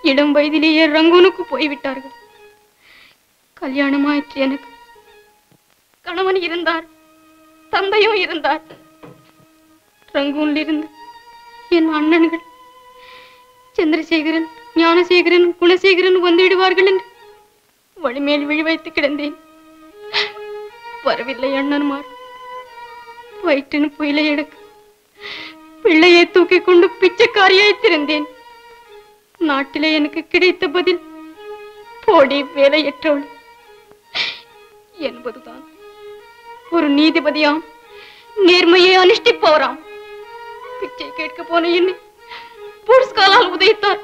இளம் வயதிலேயே ரங்கூனுக்கு போய்விட்டார்கள் கல்யாணமாயிற்று எனக்கு கணவன் இருந்தார் தந்தையும் இருந்தார் ரங்கூன்ல இருந்து என் அண்ணன்கள் சந்திரசேகரன் ஞானசேகரன் குணசேகரன் வந்து விடுவார்கள் என்று வழிமேல் விழி வைத்து கிடந்தேன் வரவில்லை அண்ணன்மார் வயிற்றின் புயலை எடுக்க பிள்ளையை தூக்கிக் கொண்டு பிச்சைக்காரியாய் திறந்தேன் நாட்டிலே எனக்கு கிடைத்த பதில் போடி வேலையற்றவள் என்பதுதான் ஒரு நீதிபதியாம் நேர்மையை அனுஷ்டிப்பவராம் பிச்சை கேட்க போன என்னை புருஸ்காலால் உதைத்தார்